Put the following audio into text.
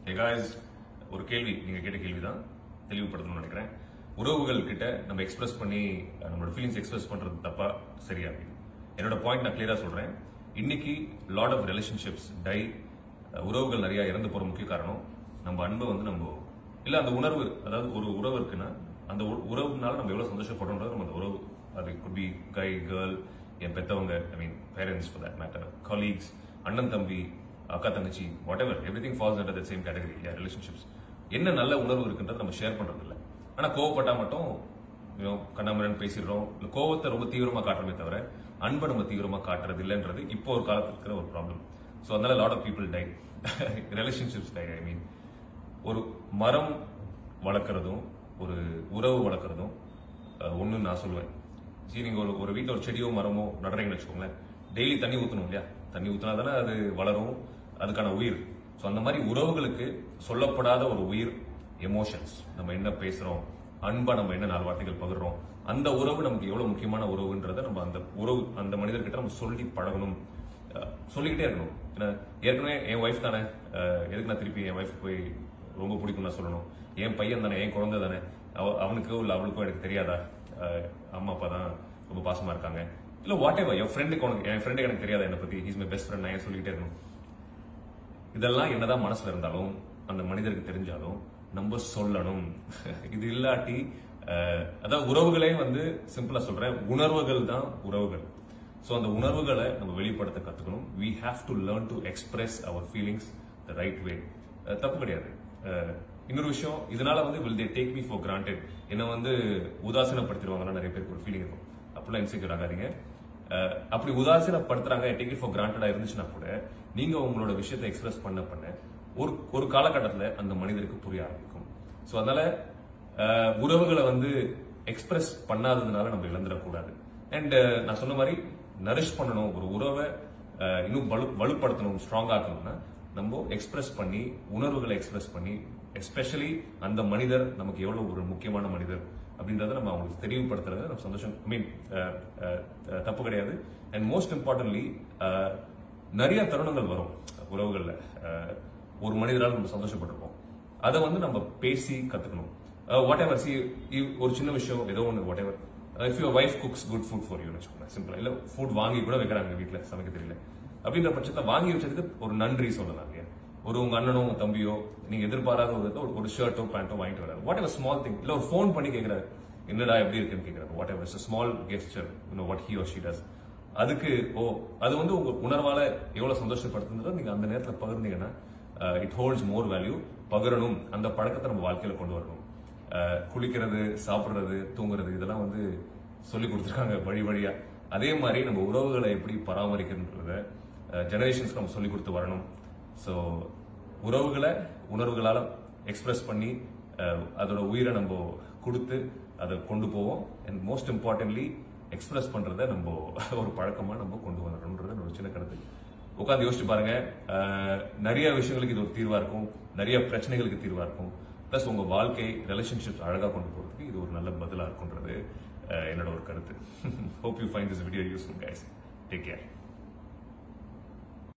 guys ஒரு கேள்வி நீங்க கேட்ட கேள்வி தான் தெளிவுபடுத்தணும்னு நினைக்கிறேன் உறவுகள் கிட்ட நம்ம எக்ஸ்பிரஸ் பண்ணி அஹ், நம்மளோட ஃபீலிங்ஸ் எக்ஸ்பிரஸ் பண்றது தப்பா சரியா என்னோட பாயிண்ட் நான் கிளியரா சொல்றேன் இன்னைக்கு லாட் ஆஃப் ரிலேஷன்ஷிப்ஸ் டை உறவுகள் நிறைய இறந்து போற முக்கிய காரணம் நம்ம அன்பை வந்து நம்ம இல்ல அந்த உணர்வு அதாவது ஒரு உறவு இருக்குன்னா அந்த உ- உறவுனால நம்ம எவ்வளவு சந்தோஷப்படுறோம்ன்றது நம்ம அந்த உறவு அது குட் பி கை கேர்ள் என் பெத்தவங்க I mean parents for that matter colleagues அண்ணன் தம்பி அக்கா தங்கச்சி whatever everything falls under the same category relationships என்ன நல்ல உணர்வு இருக்குன்றத நம்ம ஷேர் பண்றது இல்ல ஆனா கோவப்பட்டா மட்டும் you know, கண்ணாமரன் பேசிடுறோம் இல்ல கோவத்தை ரொம்ப தீவிரமா காட்டுறமே தவிர அன்பை நம்ம தீவிரமா காட்டுறது இல்லைன்றது இப்போ ஒரு காலத்துல இருக்கிற ஒரு ப்ராப்ளம் ஸோ அதனால lot of people tie relationships tie I mean ஒரு மரம் வளர்க்குறதும் ஒரு உறவு வளர்க்குறதும் ஒன்று நான் சொல்லுவேன் சரி நீங்க ஒரு ஒரு வீட்டில் ஒரு செடியோ மரமோ நடுறீங்கன்னு வச்சுக்கோங்களேன் டெய்லி தண்ணி ஊற்றணும் இல்லையா தண்ணி ஊற்றினா தானே அது வளரும் அதுக்கான உயிர் ஸோ அந்த மாதிரி உறவுகளுக்கு சொல்லப்படாத ஒரு உயிர் எமோஷன்ஸ் நம்ம என்ன பேசுறோம் அன்பா நம்ம என்ன நாலு வார்த்தைகள் பகிர்றோம் அந்த உறவு நமக்கு எவ்வளவு முக்கியமான உறவுன்றதை நம்ம அந்த உறவு அந்த மனிதர்கிட்ட நம்ம சொல்லி பழகணும் அஹ் சொல்லிக்கிட்டே இருக்கணும் ஏன்னா ஏற்கனவே என் ஒய்ஃப் தானே அஹ் எதுக்கு நான் திருப்பி என் ஒய்ஃப் போய் ரொம்ப பிடிக்கும் நான் சொல்லணும் என் பையன் தானே என் குழந்தை தானே அவ- அவனுக்கோ இல்ல அவளுக்கோ எனக்கு தெரியாதா அஹ் அம்மா அப்பா தான் ரொம்ப பாசமா இருக்காங்க இல்ல வாட் எவர் என் ஃப்ரெண்டுக்கு உனக்கு என் ஃப்ரெண்டுக்கு எனக்கு தெரியாதா என்னை பத்தி ஹீஸ் மை பெஸ்ட் ஃப்ரெண்ட் நான் ஏன் சொல்லிக்கிட்டே இருக்கணும் இதெல்லாம் என்னதான் மனசுல இருந்தாலும் அந்த மனிதருக்கு தெரிஞ்சாலும் நம்ம சொல்லணும் இது இல்லாட்டி அஹ், அதாவது உறவுகளே வந்து சிம்பிளா சொல்றேன் உணர்வுகள் தான் உறவுகள் சோ அந்த உணர்வுகளை நம்ம வெளிப்படுத்த கத்துக்கணும் we have to learn to express our feelings the right way அஹ், தப்பு கிடையாது அஹ், இன்னொரு விஷயம் இதனால வந்து will they take me for granted என்ன வந்து உதாசீனப்படுத்திடுவாங்கன்னா நிறைய பேருக்கு ஒரு ஃபீலிங் இருக்கும் அப்படிலாம் இன்செக்யூர் ஆகாதீங்க அஹ் அப்படி உதாசீனப்படுத்துறாங்க டேக் இட் ஃபார் கிராண்டடா இருந்துச்சுன்னா கூட நீங்க உங்களோட விஷயத்தை எக்ஸ்பிரஸ் பண்ண பண்ண ஒரு ஒரு காலகட்டத்துல அந்த மனிதருக்கு புரிய ஆரம்பிக்கும் சோ அதனால அஹ், உறவுகளை வந்து எக்ஸ்பிரஸ் பண்ணாததுனால நம்ம இழந்துடக்கூடாது அண்ட் நான் சொன்ன மாதிரி நரிஷ் பண்ணணும் ஒரு உறவை அஹ், இன்னும் வலு வலுப்படுத்தணும் ஸ்ட்ராங் ஆக்கணும்னா நம்ம எக்ஸ்பிரஸ் பண்ணி உணர்வுகளை எக்ஸ்பிரஸ் பண்ணி எஸ்பெஷலி அந்த மனிதர் நமக்கு எவ்வளவு ஒரு முக்கியமான மனிதர் அப்படின்றத நம்ம அவங்களுக்கு தெளிவுபடுத்துறது நம்ம சந்தோஷம் ஐ மீன் தப்பு கிடையாது அண்ட் மோஸ்ட் இம்பார்ட்டன்ட்லி நிறைய தருணங்கள் வரும் உறவுகள்ல அஹ், ஒரு மனிதரால் நம்ம சந்தோஷப்பட்டிருப்போம் அதை வந்து நம்ம பேசி கத்துக்கணும் வாட் எவர் சி ஒரு சின்ன விஷயம் ஏதோ ஒன்று whatever if your wife cooks good food for you வச்சுக்கோங்க சிம்பிளா இல்ல ஃபுட் வாங்கி கூட வைக்கிறாங்க வீட்ல சமைக்க தெரியல அப்படின்ற பட்சத்தை வாங்கி வச்சதுக்கு ஒரு நன்றி சொல்லலாம் இல்லையா ஒரு உங்க அண்ணனோ உங்க தம்பியோ நீங்க எதிர்பாராத ஒரு இடத்துல ஒரு- ஒரு ஷர்ட்டோ பேண்ட்டோ வாங்கிட்டு வராரு வாட் எவர் ஸ்மால் திங் இல்ல ஒரு ஃபோன் பண்ணி கேக்குறாரு என்னடா எப்படி இருக்குன்னு கேக்குறாரு whatever small gesture what he or she does அதுக்கு ஓ அது வந்து உங்க உணர்வால எவ்வளவு சந்தோஷப்படுத்துன்றத நீங்க அந்த நேரத்துல பகிர்ந்தீங்கன்னா இட் ஹோல்ட்ஸ் மோர் வேல்யூ பகிரணும் அந்த பழக்கத்தை நம்ம வாழ்க்கையில கொண்டு வரணும் அஹ், குளிக்கிறது சாப்பிடுறது தூங்குறது இதெல்லாம் வந்து சொல்லி கொடுத்துருக்காங்க வழி வழியா அதே மாதிரி நம்ம உறவுகளை எப்படி பராமரிக்கிறதுன்றத ஜெனரேஷன்ஸ்க்கு நம்ம சொல்லி கொடுத்து வரணும் ஸோ உறவுகளை உணர்வுகளால எக்ஸ்பிரஸ் பண்ணி அஹ், அதோட உயிரை நம்ம கொடுத்து அதை கொண்டு போவோம் அண்ட் மோஸ்ட் இம்பார்ட்டன்ட்லி எக்ஸ்பிரஸ் பண்றத நம்ம ஒரு பழக்கமா நம்ம கொண்டு வரணும்ன்றது என்னோட சின்ன கருத்து உட்காந்து யோசிச்சு பாருங்க அஹ், நிறைய விஷயங்களுக்கு இது ஒரு தீர்வா இருக்கும் நிறைய பிரச்சனைகளுக்கு தீர்வா இருக்கும் பிளஸ் உங்க வாழ்க்கை ரிலேஷன்ஷிப் அழகா கொண்டு போறதுக்கு இது ஒரு நல்ல பதிலா இருக்கும்ன்றது அஹ், என்னோட ஒரு கருத்து hope you find this video useful guys take care